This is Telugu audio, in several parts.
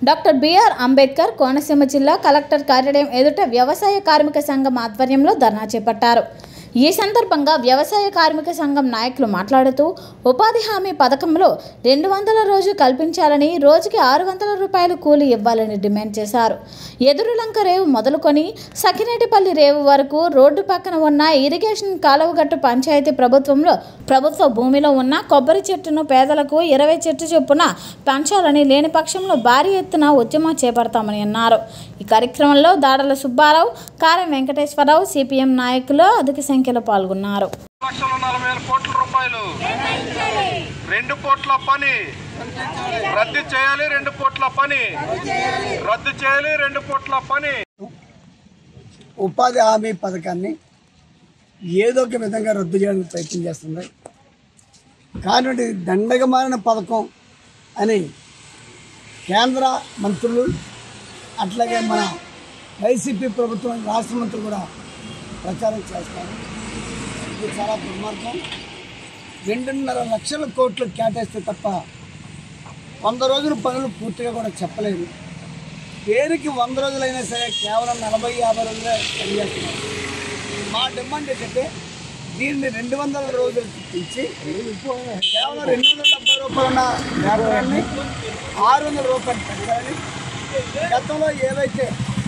డాక్టర్ బిఆర్ అంబేద్కర్ కోనసీమ జిల్లా కలెక్టర్ కార్యాలయం ఎదుట వ్యవసాయ కార్మిక సంఘం ఆధ్వర్యంలో ధర్నా చేపట్టారు ఈ సందర్భంగా వ్యవసాయ కార్మిక సంఘం నాయకులు మాట్లాడుతూ ఉపాధి హామీ పథకంలో రెండు వందల రోజు కల్పించాలని రోజుకి ఆరు వందల రూపాయలు కూలి ఇవ్వాలని డిమాండ్ చేశారు ఎదురులంక రేవు మొదలుకొని సకినేటిపల్లి రేవు వరకు రోడ్డు పక్కన ఉన్న ఇరిగేషన్ కాలువగట్టు పంచాయతీ ప్రభుత్వంలో ప్రభుత్వ భూమిలో ఉన్న కొబ్బరి చెట్టును పేదలకు ఇరవై చెట్టు చొప్పున పెంచాలని లేని పక్షంలో భారీ ఎత్తున ఉద్యమం చేపడతామని అన్నారు ఈ కార్యక్రమంలో దాడల సుబ్బారావు కారం వెంకటేశ్వరరావు సిపిఎం నాయకులు అధిక సంఖ్యలో పాల్గొన్నారు లక్షల నలభై వేల కోట్ల రూపాయలు రెండు కోట్ల పని రద్దు చేయాలి రెండు కోట్ల పని రద్దు చేయాలి రెండు కోట్ల పని ఉపాధి హామీ పథకాన్ని ఏదో ఒక విధంగా రద్దు చేయడానికి ప్రయత్నం చేస్తుంది కానీ దండగమారిన పథకం అని కేంద్ర మంత్రులు అట్లాగే మన వైసీపీ ప్రభుత్వం రాష్ట్ర మంత్రులు కూడా ప్రచారం చేస్తారు ఇది చాలా దుర్మార్గం రెండున్నర లక్షల కోట్లు కేటాయిస్తే తప్ప వంద రోజుల పనులు పూర్తిగా కూడా చెప్పలేదు పేరుకి వంద రోజులైనా సరే కేవలం నలభై యాభై రోజులే పనిచేస్తున్నారు మా డిమాండ్ ఏంటంటే దీన్ని రెండు వందల రోజులు ఇచ్చి కేవలం రెండు వందల డెబ్బై రూపాయలు ఉన్న వ్యాపారాన్ని ఆరు వందల రూపాయలు పెంచాలని గతంలో ఏవైతే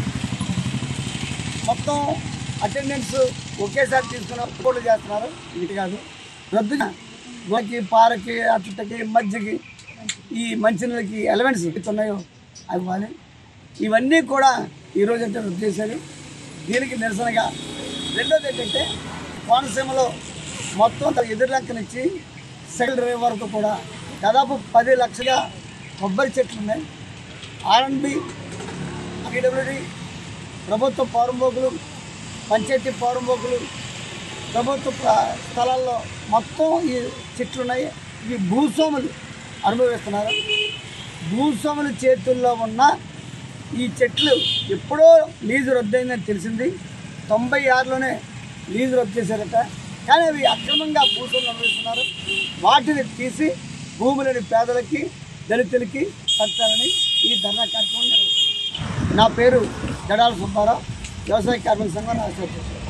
మొత్తం అటెండెన్స్ ఒకేసారి తీసుకున్న రిపోర్ట్లు చేస్తున్నారు ఇది కాదు రద్దుగా గోకి పారకి అట్టకి మధ్యకి ఈ మంచినీళ్ళకి ఎలవెంట్స్ ఉన్నాయో అవి ఇవ్వాలి ఇవన్నీ కూడా ఈరోజు అయితే రద్దు చేశారు దీనికి నిరసనగా రెండోది ఏంటంటే కోనసీమలో మొత్తం తన ఎదురులంకనిచ్చి సెకండ్ రేవ్ వరకు కూడా దాదాపు పది లక్షల కొబ్బరి చెట్లు ఉన్నాయి ఆర్ఎండ్బి పీడబ్ల్యూడి ప్రభుత్వ పౌరంబోకులు పంచాయతీ పౌరంబోకులు ప్రభుత్వ ప్ర- స్థలాల్లో మొత్తం ఈ చెట్లు ఉన్నాయి ఇవి భూస్వాములు అనుభవిస్తున్నారు భూస్వాముల చేతుల్లో ఉన్న ఈ చెట్లు ఎప్పుడో లీజు రద్దయిందని తెలిసింది తొంభై ఆరులోనే లీజు రద్దు చేశారట కానీ అవి అక్రమంగా భూస్వాములు అనుభవిస్తున్నారు వాటిని తీసి భూములని పేదలకి దళితులకి పంచాలని ఈ ధర్నా కార్యక్రమం నిర్వహిస్తున్నారు నా పేరు జడాల సుబ్బారావు వ్యవసాయ కార్మిక సంఘం నా అసోసియేషన్